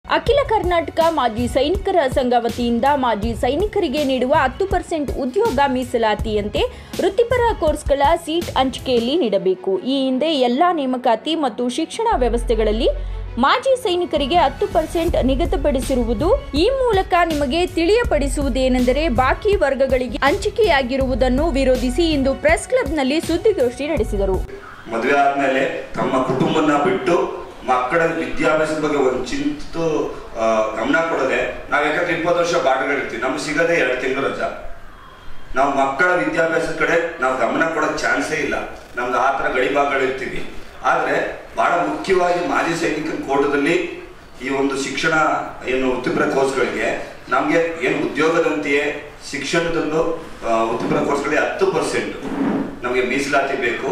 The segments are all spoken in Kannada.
ಅಖಿಲ ಕರ್ನಾಟಕ ಮಾಜಿ ಸೈನಿಕರ ಸಂಘ ವತಿಯಿಂದ ಮಾಜಿ ಸೈನಿಕರಿಗೆ ನೀಡುವ ಹತ್ತು ಪರ್ಸೆಂಟ್ ಉದ್ಯೋಗ ಮೀಸಲಾತಿಯಂತೆ ವೃತ್ತಿಪರ ಕೋರ್ಸ್ಗಳ ಸೀಟ್ ಹಂಚಿಕೆಯಲ್ಲಿ ನೀಡಬೇಕು ಈ ಹಿಂದೆ ಎಲ್ಲಾ ನೇಮಕಾತಿ ಮತ್ತು ಶಿಕ್ಷಣ ವ್ಯವಸ್ಥೆಗಳಲ್ಲಿ ಮಾಜಿ ಸೈನಿಕರಿಗೆ ಹತ್ತು ಪರ್ಸೆಂಟ್ ನಿಗದಿಪಡಿಸಿರುವುದು ಈ ಮೂಲಕ ನಿಮಗೆ ತಿಳಿಯಪಡಿಸುವುದೇನೆಂದರೆ ಬಾಕಿ ವರ್ಗಗಳಿಗೆ ಹಂಚಿಕೆಯಾಗಿರುವುದನ್ನು ವಿರೋಧಿಸಿ ಇಂದು ಪ್ರೆಸ್ ಕ್ಲಬ್ನಲ್ಲಿ ಸುದ್ದಿಗೋಷ್ಠಿ ನಡೆಸಿದರು ಮದುವೆ ಆದ್ಮೇಲೆ ತಮ್ಮ ಕುಟುಂಬನ ಬಿಟ್ಟು ಮಕ್ಕಳ ವಿದ್ಯಾಭ್ಯಾಸದ ಬಗ್ಗೆ ಒಂದು ಚಿಂತು ಆ, ಗಮನ ಕೊಡದೆ ನಾವ್ ಯಾಕಂದ್ರೆ ಇಪ್ಪತ್ತು ವರ್ಷ ಬಾಡಿಗಳಿರ್ತೀವಿ ನಮ್ಗೆ ಸಿಗದೆ ಎರಡು ತಿಂಗಳು ರಜಾ ನಾವು ಮಕ್ಕಳ ವಿದ್ಯಾಭ್ಯಾಸದ ಕಡೆ ನಾವು ಗಮನ ಕೊಡೋಕ್ ಚಾನ್ಸೇ ಇಲ್ಲ ನಮ್ದು ಆ ಥರ ಗಡಿಭಾಗಗಳಿರ್ತೀವಿ ಆದ್ರೆ ಬಹಳ ಮುಖ್ಯವಾಗಿ ಮಾಜಿ ಸೈನಿಕರ ಕೋಟದಲ್ಲಿ ಈ ಒಂದು ಶಿಕ್ಷಣ ಏನು ವೃತ್ತಿಪರ ಕೋರ್ಸ್ಗಳಿಗೆ ನಮಗೆ ಏನು ಉದ್ಯೋಗದಂತೆಯೇ ಶಿಕ್ಷಣದಲ್ಲೂ ಆ, ವೃತ್ತಿಪರ ಕೋರ್ಸ್ಗಳಿಗೆ ಹತ್ತು ಪರ್ಸೆಂಟ್ ನಮಗೆ ಮೀಸಲಾತಿ ಬೇಕು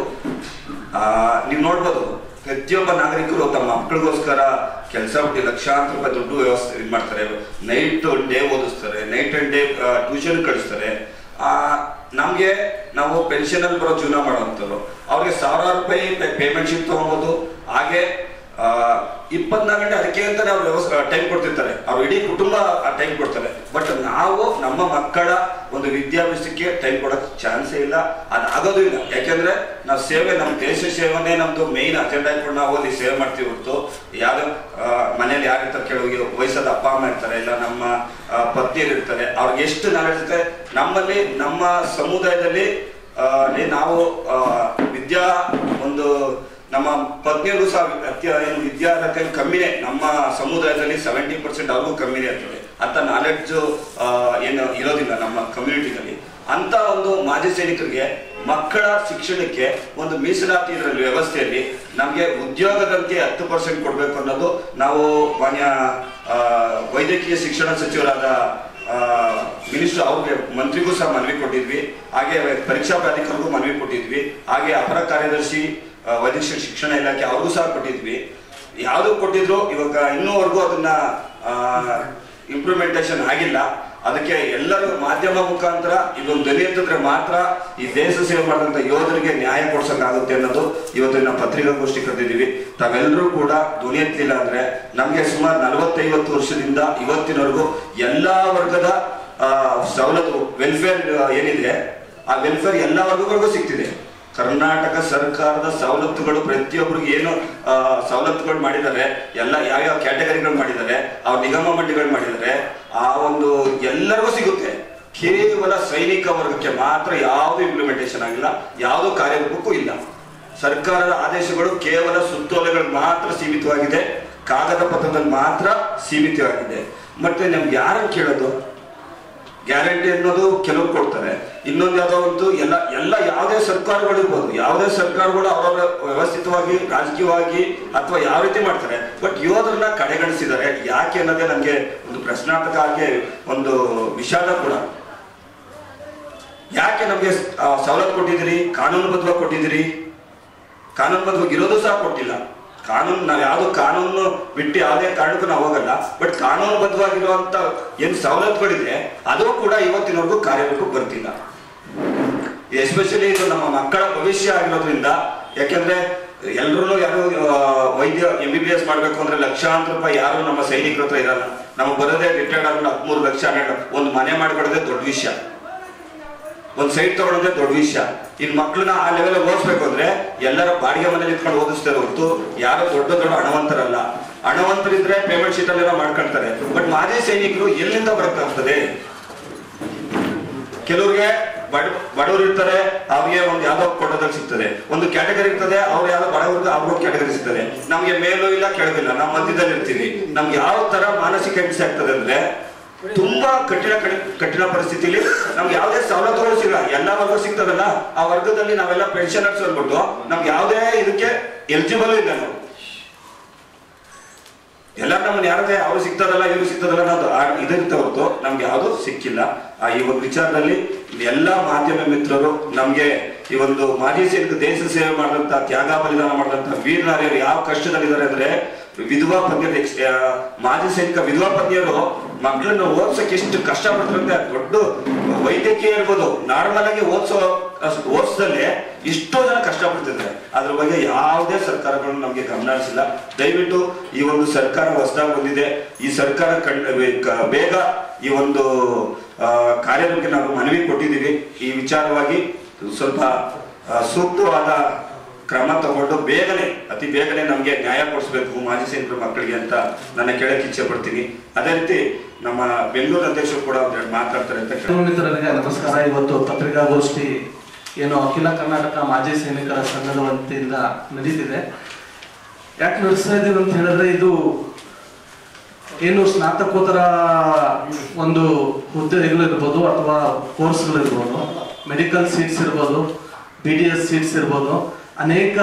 ನೀವು ನೋಡ್ಬೋದು ಪ್ರತಿಯೊಬ್ಬ ನಾಗರಿಕರು ತಮ್ಮ ಮಕ್ಕಳಿಗೋಸ್ಕರ ಕೆಲಸ ಬಿಟ್ಟು ಲಕ್ಷಾಂತರ ರೂಪಾಯಿ ದುಡ್ಡು ವ್ಯವಸ್ಥೆ ಇದು ಮಾಡ್ತಾರೆ ನೈಟ್ ಡೇ ಓದಿಸ್ತಾರೆ ನೈಟ್ ಅಂಡ್ ಡೇ ಟ್ಯೂಷನ್ ಕಳಿಸ್ತಾರೆ ಆ, ನಮ್ಗೆ ನಾವು ಪೆನ್ಷನ್ ಅಲ್ಲಿ ಬರೋ ಜೀವನ ಮಾಡುವಂಥವ್ರು ಅವ್ರಿಗೆ ಸಾವಿರಾರು ರೂಪಾಯಿ ಪೇಮೆಂಟ್ ಶೀಟ್ ತಗೊಬೋದು ಹಾಗೆ ಆ, ಇಪ್ಪತ್ನಾಲ್ಕು ಗಂಟೆ ಅದಕ್ಕೆ ಅಂತಾನೆ ಅವ್ರು ವ್ಯವಸ್ಥೆ ಟೈಮ್ ಕೊಡ್ತಿರ್ತಾರೆ ಅವ್ರ ಇಡೀ ಕುಟುಂಬ ಟೈಮ್ ಕೊಡ್ತಾರೆ ಬಟ್ ನಾವು ನಮ್ಮ ಮಕ್ಕಳ ಒಂದು ವಿದ್ಯಾಭ್ಯಾಸಕ್ಕೆ ಟೈಮ್ ಕೊಡೋಕೆ ಚಾನ್ಸೇ ಇಲ್ಲ ಅದು ಆಗೋದು ಇಲ್ಲ ಯಾಕೆಂದ್ರೆ ನಾವು ಸೇವೆ ನಮ್ಮ ದೇಶ ಸೇವೆನೇ ನಮ್ದು ಮೇಯ್ನ್ ಅಜೆಂಡಾ ಇಟ್ಕೊಂಡು ನಾವು ಅಲ್ಲಿ ಸೇವೆ ಮಾಡ್ತೀವಿ ಹೊರತು ಯಾವ್ದು ಆ, ಮನೇಲಿ ಯಾರಿರ್ತಾರೆ ಕೆಲವು ವಯಸ್ಸಾದ ಅಪ್ಪ ಅಮ್ಮ ಇರ್ತಾರೆ ಇಲ್ಲ ನಮ್ಮ ಆ, ಪತ್ನಿಯರು ಇರ್ತಾರೆ ಅವ್ರಿಗೆ ಎಷ್ಟು ನಾಲೆಡ್ಜ್ ಇರುತ್ತೆ ನಮ್ಮಲ್ಲಿ ನಮ್ಮ ಸಮುದಾಯದಲ್ಲಿ ಆ, ಅಲ್ಲಿ ನಾವು ಆ, ವಿದ್ಯಾ ಒಂದು ನಮ್ಮ ಪತ್ನಿಯರು ಸಹ ಅತ್ಯ ಏನು ವಿದ್ಯಾರ್ಹತೆ ಕಮ್ಮಿನೇ ನಮ್ಮ ಸಮುದಾಯದಲ್ಲಿ ಸೆವೆಂಟಿ ಪರ್ಸೆಂಟ್ ಅವ್ರಿಗೂ ಕಮ್ಮಿನೇ ಇರ್ತದೆ ಅಂತ ನಾಲೆಡ್ಜ್ ಏನು ಇರೋದಿಲ್ಲ ನಮ್ಮ ಕಮ್ಯುನಿಟಿನಲ್ಲಿ ಅಂತ ಒಂದು ಮಾಜಿ ಸೈನಿಕರಿಗೆ ಮಕ್ಕಳ ಶಿಕ್ಷಣಕ್ಕೆ ಒಂದು ಮೀಸಲಾತಿ ಇದರಲ್ಲಿ ವ್ಯವಸ್ಥೆಯಲ್ಲಿ ನಮಗೆ ಉದ್ಯೋಗದಂತೆ ಹತ್ತು ಪರ್ಸೆಂಟ್ ಕೊಡಬೇಕು ಅನ್ನೋದು ನಾವು ಮಾನ್ಯ ಆ, ವೈದ್ಯಕೀಯ ಶಿಕ್ಷಣ ಸಚಿವರಾದ ಮಿನಿಸ್ಟರ್ ಅವ್ರಿಗೆ ಮಂತ್ರಿಗೂ ಸಹ ಮನವಿ ಕೊಟ್ಟಿದ್ವಿ ಹಾಗೆ ಪರೀಕ್ಷಾ ಪ್ರಾಧಿಕಾರಕ್ಕೂ ಮನವಿ ಕೊಟ್ಟಿದ್ವಿ ಹಾಗೆ ಅಪರ ಕಾರ್ಯದರ್ಶಿ ಆ, ವೈದ್ಯಕೀಯ ಶಿಕ್ಷಣ ಇಲಾಖೆ ಅವ್ರಿಗೂ ಸಹ ಕೊಟ್ಟಿದ್ವಿ ಯಾವುದು ಕೊಟ್ಟಿದ್ರು ಇವಾಗ ಇನ್ನೂವರೆಗೂ ಅದನ್ನ ಇಂಪ್ಲಿಮೆಂಟೇಷನ್ ಆಗಿಲ್ಲ ಅದಕ್ಕೆ ಎಲ್ಲರೂ ಮಾಧ್ಯಮ ಮುಖಾಂತರ ಇದೊಂದು ಧ್ವನಿ ಎತ್ತಿದ್ರೆ ಮಾತ್ರ ಈ ದೇಶ ಸೇವೆ ಮಾಡಿದಂಥ ಯೋಧರಿಗೆ ನ್ಯಾಯ ಕೊಡ್ಸಕ್ಕಾಗುತ್ತೆ ಅನ್ನೋದು ಇವತ್ತಿನ ಪತ್ರಿಕಾಗೋಷ್ಠಿ ಕರೆದಿದ್ದೀವಿ ತಾವೆಲ್ಲರೂ ಕೂಡ ಧ್ವನಿ ಎತ್ತಲಿಲ್ಲ ಅಂದ್ರೆ ನಮಗೆ ಸುಮಾರು ನಲವತ್ತೈವತ್ತು ವರ್ಷದಿಂದ ಇವತ್ತಿನವರೆಗೂ ಎಲ್ಲಾ ವರ್ಗದ ಆ, ಸವಲತ್ತು ವೆಲ್ಫೇರ್ ಏನಿದೆ ಆ ವೆಲ್ಫೇರ್ ಎಲ್ಲ ವರ್ಗಗಳಿಗೂ ಸಿಗ್ತಿದೆ ಕರ್ನಾಟಕ ಸರ್ಕಾರದ ಸವಲತ್ತುಗಳು ಪ್ರತಿಯೊಬ್ಬರಿಗೆ ಏನು ಆ, ಸವಲತ್ತುಗಳು ಮಾಡಿದ್ದಾರೆ ಎಲ್ಲ ಯಾವ್ಯಾವ ಕ್ಯಾಟಗರಿಗಳು ಮಾಡಿದ್ದಾರೆ ಅವ್ರ ನಿಗಮ ಮಂಡಳಿಗಳು ಮಾಡಿದ್ದಾರೆ ಆ ಒಂದು ಎಲ್ಲರಿಗೂ ಸಿಗುತ್ತೆ ಕೇವಲ ಸೈನಿಕ ವರ್ಗಕ್ಕೆ ಮಾತ್ರ ಯಾವುದು ಇಂಪ್ಲಿಮೆಂಟೇಷನ್ ಆಗಿಲ್ಲ ಯಾವುದು ಕಾರ್ಯರೂಪಕ್ಕೂ ಇಲ್ಲ ಸರ್ಕಾರದ ಆದೇಶಗಳು ಕೇವಲ ಸುತ್ತೋಲೆಗಳು ಮಾತ್ರ ಸೀಮಿತವಾಗಿದೆ ಕಾಗದ ಪತ್ರದಲ್ಲಿ ಮಾತ್ರ ಸೀಮಿತವಾಗಿದೆ ಮತ್ತೆ ನಮ್ಗೆ ಯಾರನ್ನು ಕೇಳೋದು ಗ್ಯಾರಂಟಿ ಅನ್ನೋದು ಕೆಲವರು ಕೊಡ್ತಾರೆ ಇನ್ನೊಂದು ಯಾವುದೋ ಒಂದು ಎಲ್ಲ ಎಲ್ಲ ಯಾವುದೇ ಸರ್ಕಾರಗಳು ಇರ್ಬೋದು ಯಾವುದೇ ಸರ್ಕಾರಗಳು ಅವರವರ ವ್ಯವಸ್ಥಿತವಾಗಿ ರಾಜಕೀಯವಾಗಿ ಅಥವಾ ಯಾವ ರೀತಿ ಮಾಡ್ತಾರೆ ಬಟ್ ಯೋಧರನ್ನ ಕಡೆಗಣಿಸಿದ್ದಾರೆ ಯಾಕೆ ಅನ್ನೋದೇ ನನಗೆ ಒಂದು ಪ್ರಶ್ನಾರ್ಥಕ ಆಗಿ ಒಂದು ವಿಷಾದ ಕೂಡ ಯಾಕೆ ನಮಗೆ ಸವಲತ್ತು ಕೊಟ್ಟಿದ್ದೀರಿ ಕಾನೂನುಬದ್ಧವಾಗಿ ಕೊಟ್ಟಿದ್ದೀರಿ ಕಾನೂನುಬದ್ಧವಾಗಿ ಇರೋದು ಸಹ ಕೊಟ್ಟಿಲ್ಲ ಕಾನೂನು ನಾವು ಯಾವುದು ಕಾನೂನು ಬಿಟ್ಟು ಯಾವುದೇ ಕಾರಣಕ್ಕೂ ನಾವು ಹೋಗಲ್ಲ ಬಟ್ ಕಾನೂನುಬದ್ಧವಾಗಿರುವಂತ ಏನು ಸವಲತ್ತುಗಳಿದೆ ಅದು ಕೂಡ ಇವತ್ತಿನವರೆಗೂ ಕಾರ್ಯರೂಪಕ್ಕೆ ಬರ್ತಿಲ್ಲ ಎಸ್ಪೆಷಲಿ ಇದು ನಮ್ಮ ಮಕ್ಕಳ ಭವಿಷ್ಯ ಆಗಿರೋದ್ರಿಂದ ಯಾಕೆಂದ್ರೆ ಎಲ್ಲರೂ ಯಾರು ಆ, ವೈದ್ಯ ಎಂ ಬಿ ಬಿ ಎಸ್ ಮಾಡಬೇಕು ಅಂದ್ರೆ ಲಕ್ಷಾಂತರ ರೂಪಾಯಿ ಯಾರು ನಮ್ಮ ಸೈನಿಕರ ಹತ್ರ ಇರಲ್ಲ ನಮಗೆ ಬರೋದೇ ರಿಟೈರ್ಡ್ ಆದ್ಮೇಲೆ ಹದಿಮೂರು ಲಕ್ಷ ಹನ್ನೆರಡು ಒಂದು ಮನೆ ಮಾಡ್ಕೊಳ್ಳೋದೇ ದೊಡ್ಡ ವಿಷಯ ಒಂದು ಸೈಟ್ ತಗೊಳ್ಳೋದೇ ದೊಡ್ಡ ವಿಷಯ ಇನ್ ಮಕ್ಕಳನ್ನ ಆ ಲೆವೆಲ್ ಓದಿಸ್ಬೇಕು ಅಂದ್ರೆ ಎಲ್ಲರ ಬಾಡಿಗೆ ಮನೇಲಿ ಇಟ್ಕೊಂಡು ಓದಿಸ್ತಾರೆ ಹೊರತು ಯಾರೋ ದೊಡ್ಡ ದೊಡ್ಡ ಹಣವಂತರಲ್ಲ ಹಣವಂತರಿದ್ರೆ ಪೇಮೆಂಟ್ ಶೀಟ್ ಅಲ್ಲೆಲ್ಲ ಮಾಡ್ಕೊಳ್ತಾರೆ ಬಟ್ ಮಾಜಿ ಸೈನಿಕರು ಎಲ್ಲಿಂದ ಬರಕ್ಕಾಗ್ತದೆ ಕೆಲವ್ರಿಗೆ ಬಡ ಬಡವರು ಇರ್ತಾರೆ ಅವ್ರಿಗೆ ಒಂದು ಯಾವ್ದೋ ಕೊಡೋದಲ್ಲಿ ಸಿಗ್ತದೆ ಒಂದು ಕ್ಯಾಟಗರಿ ಇರ್ತದೆ ಅವ್ರು ಯಾವ್ದೋ ಬಡವರಿಗೆ ಅವ್ರಿಗೊಂದು ಕ್ಯಾಟಗರಿ ಸಿಗ್ತದೆ ನಮ್ಗೆ ಮೇಲೂ ಇಲ್ಲ ಕೆಳಗಿಲ್ಲ ನಾವು ಮಧ್ಯದಲ್ಲಿ ಇರ್ತೀವಿ ನಮ್ಗೆ ಯಾವ ತರ ಮಾನಸಿಕ ಹಿಂಸೆ ಆಗ್ತದೆ ಅಂದ್ರೆ ತುಂಬಾ ಕಠಿಣ ಕಡಿ- ಕಠಿಣ ಪರಿಸ್ಥಿತಿಲಿ ನಮ್ಗೆ ಯಾವುದೇ ಸವಲತ್ತುಗಳು ಸಿಗಲ್ಲ ಎಲ್ಲ ವರ್ಗ ಸಿಗ್ತದಲ್ಲ ಆ ವರ್ಗದಲ್ಲಿ ನಾವೆಲ್ಲ ಪೆನ್ಷನರ್ಸ್ ಅಂದ್ಬಿಟ್ಟು ನಮ್ಗೆ ಯಾವುದೇ ಇದಕ್ಕೆ ಎಲಿಜಿಬಲ್ ಇಲ್ಲ ನಾವು ಎಲ್ಲ ನಮ್ಮನ್ನ ಯಾರದೇ ಅವ್ರು ಸಿಗ್ತದಲ್ಲ ಇವ್ರು ಸಿಗ್ತದಲ್ಲ ಅನ್ನೋದು ಆ- ಇದಿರುತ್ತೆ ಹೊರತು ನಮ್ಗೆ ಯಾವುದು ಸಿಕ್ಕಿಲ್ಲ ಆ ಈ ಒಂದು ವಿಚಾರದಲ್ಲಿ ಎಲ್ಲ ಮಾಧ್ಯಮ ಮಿತ್ರರು ನಮ್ಗೆ ಈ ಒಂದು ಮಾಜಿ ಸೈನಿಕ ದೇಶ ಸೇವೆ ಮಾಡಿದಂತ ತ್ಯಾಗ ಬಲಿದಾನ ಮಾಡಿದಂತ ವೀರನಾರ್ಯರು ಯಾವ ಕಷ್ಟದಲ್ಲಿದ್ದಾರೆ ಅಂದ್ರೆ ವಿಧವಾ ಪತ್ನಿಯರು ex- ಆ, ಮಾಜಿ ಸೈನಿಕ ವಿಧವಾ ಪತ್ನಿಯರು ಮಕ್ಕಳನ್ನ ಓದ್ಸಕ್ಕೆ ಎಷ್ಟು ಕಷ್ಟ ಪಡ್ತಾರೆ ದೊಡ್ಡ ವೈದ್ಯಕೀಯ ಇರ್ಬೋದು ನಾರ್ಮಲ್ ಆಗಿ ಓದಿಸೋ ಅಷ್ಟು ವರ್ಷದಲ್ಲೇ ಇಷ್ಟೋ ಜನ ಕಷ್ಟಪಡ್ತಿದ್ದಾರೆ ಅದ್ರ ಬಗ್ಗೆ ಯಾವುದೇ ಸರ್ಕಾರಗಳು ನಮಗೆ ಗಮನ ಹರಿಸಿಲ್ಲ ದಯವಿಟ್ಟು ಈ ಒಂದು ಸರ್ಕಾರ ಹೊಸದಾಗಿ ಬಂದಿದೆ ಈ ಸರ್ಕಾರ ಕಂಡ್ ಕ- ಬೇಗ ಈ ಒಂದು ಆ, ಕಾರ್ಯಕ್ಕೆ ನಾವು ಮನವಿ ಕೊಟ್ಟಿದ್ದೀವಿ ಈ ವಿಚಾರವಾಗಿ ಸ್ವಲ್ಪ ಆ, ಸೂಕ್ತವಾದ ಕ್ರಮ ತಗೊಂಡು ಬೇಗನೆ ಅತಿ ಬೇಗನೆ ನಮಗೆ ನ್ಯಾಯ ಕೊಡಿಸ್ಬೇಕು ಮಾಜಿ ಸೈನಿಕರ ಮಕ್ಕಳಿಗೆ ಅಂತ ನನ್ನ ಕೇಳಕ್ಕೆ ಇಚ್ಛೆ ಪಡ್ತೀನಿ ಅದೇ ರೀತಿ ನಮ್ಮ ಬೆಂಗಳೂರು ಅಧ್ಯಕ್ಷರು ಕೂಡ ಒಂದೆರಡು ಮಾತಾಡ್ತಾರೆ ಅಂತ ಕೇಳ್ತೀನಿ. ಮಿತ್ರರಿಗೆ ನಮಸ್ಕಾರ ಇವತ್ತು ಪತ್ರಿಕಾಗೋಷ್ಠಿ ಏನು ಅಖಿಲ ಕರ್ನಾಟಕ ಮಾಜಿ ಸೈನಿಕರ ಸಂಘದ ವತಿಯಿಂದ ನಡೀತಿದೆ ಯಾಕೆ ನಡೆಸ್ತಾ ಇದೀವಿ ಅಂತ ಹೇಳಿದ್ರೆ ಇದು ಏನು ಸ್ನಾತಕೋತ್ತರ ಒಂದು ಹುದ್ದೆಗಳಿರ್ಬೋದು ಅಥವಾ ಕೋರ್ಸ್ಗಳಿರ್ಬೋದು ಮೆಡಿಕಲ್ ಸೀಟ್ಸ್ ಇರ್ಬೋದು ಬಿ ಡಿ ಎಸ್ ಸೀಟ್ಸ್ ಇರ್ಬೋದು ಅನೇಕ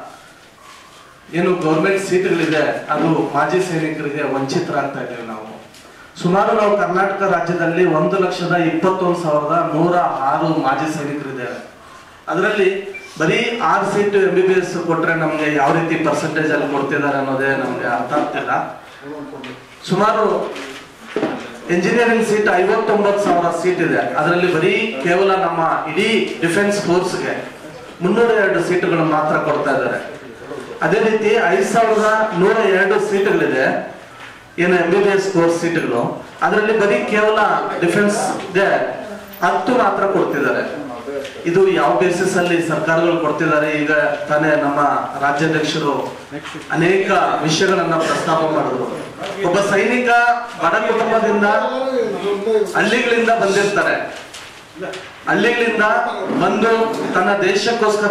ಏನು ಗೌರ್ಮೆಂಟ್ ಸೀಟ್ಗಳಿದೆ ಅದು ಮಾಜಿ ಸೈನಿಕರಿಗೆ ವಂಚಿತರಾಗ್ತಾ ಇದ್ದೇವೆ ನಾವು ಸುಮಾರು ನಾವು ಕರ್ನಾಟಕ ರಾಜ್ಯದಲ್ಲಿ ಒಂದು ಲಕ್ಷದ ಇಪ್ಪತ್ತೊಂದು ಸಾವಿರದ ನೂರ ಆರು ಮಾಜಿ ಸೈನಿಕರಿದ್ದೇವೆ ಅದರಲ್ಲಿ ಬರೀ ಆರು seat M B B S ಕೊಟ್ರೆ ನಮಗೆ ಯಾವ ರೀತಿ ಪರ್ಸೆಂಟೇಜ್ ಅಲ್ಲಿ ಕೊಡ್ತಿದ್ದಾರೆ ಅನ್ನೋದೇ ನಮಗೆ ಅರ್ಥ ಆಗ್ತಿಲ್ಲ ಸುಮಾರು ಎಂಜಿನಿಯರಿಂಗ್ ಸೀಟ್ ಐವತ್ತೊಂಬತ್ತು ಸಾವಿರ ಸೀಟ್ ಇದೆ ಅದರಲ್ಲಿ ಬರೀ ಕೇವಲ ನಮ್ಮ ಇಡೀ ಡಿಫೆನ್ಸ್ ಫೋರ್ಸ್ಗೆ ಮುನ್ನೂರ ಎರಡು ಸೀಟುಗಳು ಮಾತ್ರ ಕೊಡ್ತಾ ಇದ್ದಾರೆ ಅದೇ ರೀತಿ ಐದು ಸಾವಿರದ ನೂರ ಎರಡು ಸೀಟುಗಳಿದೆ ಏನು M B B S course ಸೀಟ್ಗಳು ಅದರಲ್ಲಿ ಬರೀ ಕೇವಲ ಡಿಫೆನ್ಸ್ಗೆ ಹತ್ತು ಮಾತ್ರ ಕೊಡ್ತಿದ್ದಾರೆ ಇದು ಯಾವ ಬೇಸಿಸ್ ಅಲ್ಲಿ ಸರ್ಕಾರಗಳು ಕೊಡ್ತಿದ್ದಾರೆ ಈಗ ತಾನೇ ನಮ್ಮ ರಾಜ್ಯಾಧ್ಯಕ್ಷರು ಅನೇಕ ವಿಷಯಗಳನ್ನ ಪ್ರಸ್ತಾಪ ಮಾಡಿದ್ರು ಒಬ್ಬ ಸೈನಿಕ ಬಡ ಕುಟುಂಬದಿಂದ ಹಳ್ಳಿಗಳಿಂದ ಬಂದಿರ್ತಾರೆ ಹಳ್ಳಿಗಳಿಂದ ಬಂದು ತನ್ನ ದೇಶಕ್ಕೋಸ್ಕರ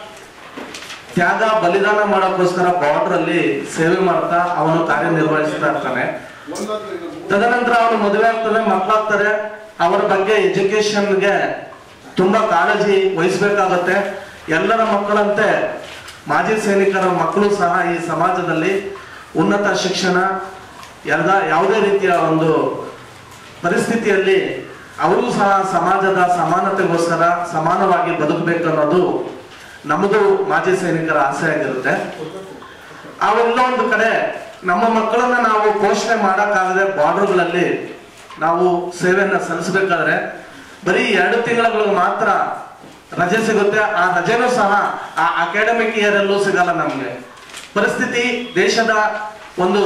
ತ್ಯಾಗ ಬಲಿದಾನ ಮಾಡೋಕ್ಕೋಸ್ಕರ ಬಾರ್ಡರ್ ಅಲ್ಲಿ ಸೇವೆ ಮಾಡ್ತಾ ಅವನು ಕಾರ್ಯನಿರ್ವಹಿಸ್ತಾ ಇರ್ತಾನೆ ತದನಂತರ ಅವನು ಮದುವೆ ಆಗ್ತದೆ ಮಕ್ಕಳಾಗ್ತಾರೆ ಅವರ ಬಗ್ಗೆ ಎಜುಕೇಶನ್ಗೆ ತುಂಬಾ ಕಾಳಜಿ ವಹಿಸ್ಬೇಕಾಗತ್ತೆ ಎಲ್ಲರ ಮಕ್ಕಳಂತೆ ಮಾಜಿ ಸೈನಿಕರ ಮಕ್ಕಳು ಸಹ ಈ ಸಮಾಜದಲ್ಲಿ ಉನ್ನತ ಶಿಕ್ಷಣ ಎಲ್ಲ ಯಾವುದೇ ರೀತಿಯ ಒಂದು ಪರಿಸ್ಥಿತಿಯಲ್ಲಿ ಅವರು ಸಹ ಸಮಾಜದ ಸಮಾನತೆಗೋಸ್ಕರ ಸಮಾನವಾಗಿ ಬದುಕಬೇಕು ಅನ್ನೋದು ನಮ್ಮದು ಮಾಜಿ ಸೈನಿಕರ ಆಸೆ ಆಗಿರುತ್ತೆ ಅವೆಲ್ಲ ಒಂದು ಕಡೆ ನಮ್ಮ ಮಕ್ಕಳನ್ನ ನಾವು ಪೋಷಣೆ ಮಾಡಕ್ಕಾಗದೆ ಬಾರ್ಡರ್ಗಳಲ್ಲಿ ನಾವು ಸೇವೆಯನ್ನ ಸಲ್ಲಿಸಬೇಕಾದ್ರೆ ಬರೀ ಎರಡು ತಿಂಗಳ ಮಾತ್ರ ರಜೆ ಸಿಗುತ್ತೆ ಆ ರಜೆನೂ ಸಹ ಆ ಅಕಾಡೆಮಿಕ್ ಇಯರ್ ಅಲ್ಲೂ ಸಿಗಲ್ಲ ನಮ್ಗೆ ಪರಿಸ್ಥಿತಿ ದೇಶದ ಒಂದು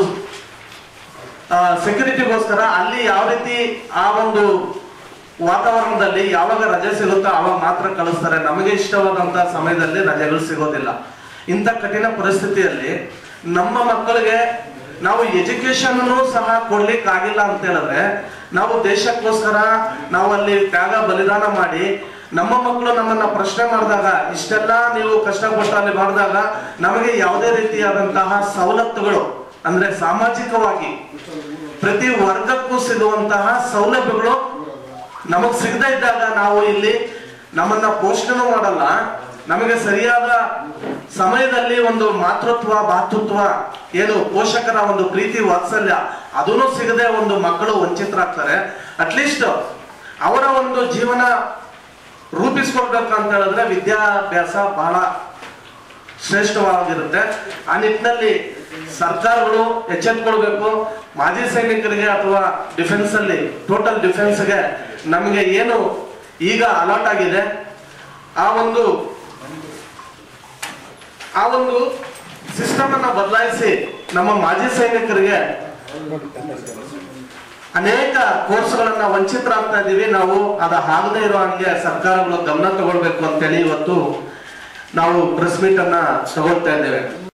ಸೆಕ್ಯೂರಿಟಿಗೋಸ್ಕರ ಅಲ್ಲಿ ಯಾವ ರೀತಿ ಆ ಒಂದು ವಾತಾವರಣದಲ್ಲಿ ಯಾವಾಗ ರಜೆ ಸಿಗುತ್ತೋ ಅವಾಗ ಮಾತ್ರ ಕಳಿಸ್ತಾರೆ ನಮಗೆ ಇಷ್ಟವಾದಂತ ಸಮಯದಲ್ಲಿ ರಜೆಗಳು ಸಿಗೋದಿಲ್ಲ ಇಂಥ ಕಠಿಣ ಪರಿಸ್ಥಿತಿಯಲ್ಲಿ ನಮ್ಮ ಮಕ್ಕಳಿಗೆ ನಾವು ಎಜುಕೇಶನ್ ಸಹ ಕೊಡ್ಲಿಕ್ಕೆ ಆಗಿಲ್ಲ ಅಂತ ಹೇಳಿದ್ರೆ ನಾವು ದೇಶಕ್ಕೋಸ್ಕರ ನಾವು ಅಲ್ಲಿ ತ್ಯಾಗ ಬಲಿದಾನ ಮಾಡಿ ನಮ್ಮ ಮಕ್ಕಳು ನಮ್ಮನ್ನ ಪ್ರಶ್ನೆ ಮಾಡಿದಾಗ ಇಷ್ಟೆಲ್ಲ ನೀವು ಕಷ್ಟಪಟ್ಟು ಅಲ್ಲಿ ಮಾಡಿದಾಗ ನಮಗೆ ಯಾವುದೇ ರೀತಿಯಾದಂತಹ ಸವಲತ್ತುಗಳು ಅಂದ್ರೆ ಸಾಮಾಜಿಕವಾಗಿ ಪ್ರತಿ ವರ್ಗಕ್ಕೂ ಸಿಗುವಂತಹ ಸೌಲಭ್ಯಗಳು ನಮಗ್ ಸಿಗದೇ ಇದ್ದಾಗ ನಾವು ಇಲ್ಲಿ ನಮ್ಮನ್ನ ಪೋಷಣೆ ಮಾಡಲ್ಲ ನಮಗೆ ಸರಿಯಾದ ಸಮಯದಲ್ಲಿ ಒಂದು ಮಾತೃತ್ವ ಭಾತೃತ್ವ ಏನು ಪೋಷಕರ ಒಂದು ಪ್ರೀತಿ ವಾತ್ಸಲ್ಯ ಅದನ್ನು ಸಿಗದೆ ಒಂದು ಮಕ್ಕಳು ವಂಚಿತರಾಗ್ತಾರೆ ಅಟ್ಲೀಸ್ಟ್ ಅವರ ಒಂದು ಜೀವನ ರೂಪಿಸ್ಕೊಳ್ಬೇಕು ಅಂತ ಹೇಳಿದ್ರೆ ವಿದ್ಯಾಭ್ಯಾಸ ಬಹಳ ಶ್ರೇಷ್ಠವಾಗಿರುತ್ತೆ ಆ ನಿಟ್ಟಿನಲ್ಲಿ ಸರ್ಕಾರಗಳು ಎಚ್ಚೆತ್ಕೊಳ್ಬೇಕು ಮಾಜಿ ಸೈನಿಕರಿಗೆ ಅಥವಾ ಡಿಫೆನ್ಸ್ ಅಲ್ಲಿ ಟೋಟಲ್ ಡಿಫೆನ್ಸ್ಗೆ ನಮಗೆ ಏನು ಈಗ ಅಲಾಟ್ ಆಗಿದೆ ಆ ಒಂದು ಆ ಒಂದು ಸಿಸ್ಟಮ್ ಅನ್ನ ಬದಲಾಯಿಸಿ ನಮ್ಮ ಮಾಜಿ ಸೈನಿಕರಿಗೆ ಅನೇಕ ಕೋರ್ಸ್ಗಳನ್ನ ವಂಚಿತರಾಗ್ತಾ ಇದೀವಿ ನಾವು ಅದ ಆಗದೇ ಇರೋ ಹಂಗೆ ಸರ್ಕಾರಗಳು ಗಮನ ತಗೊಳ್ಬೇಕು ಅಂತೇಳಿ ಇವತ್ತು ನಾವು ಪ್ರೆಸ್ ಮೀಟ್ ಅನ್ನ ತಗೊಳ್ತಾ ಇದ್ದೇವೆ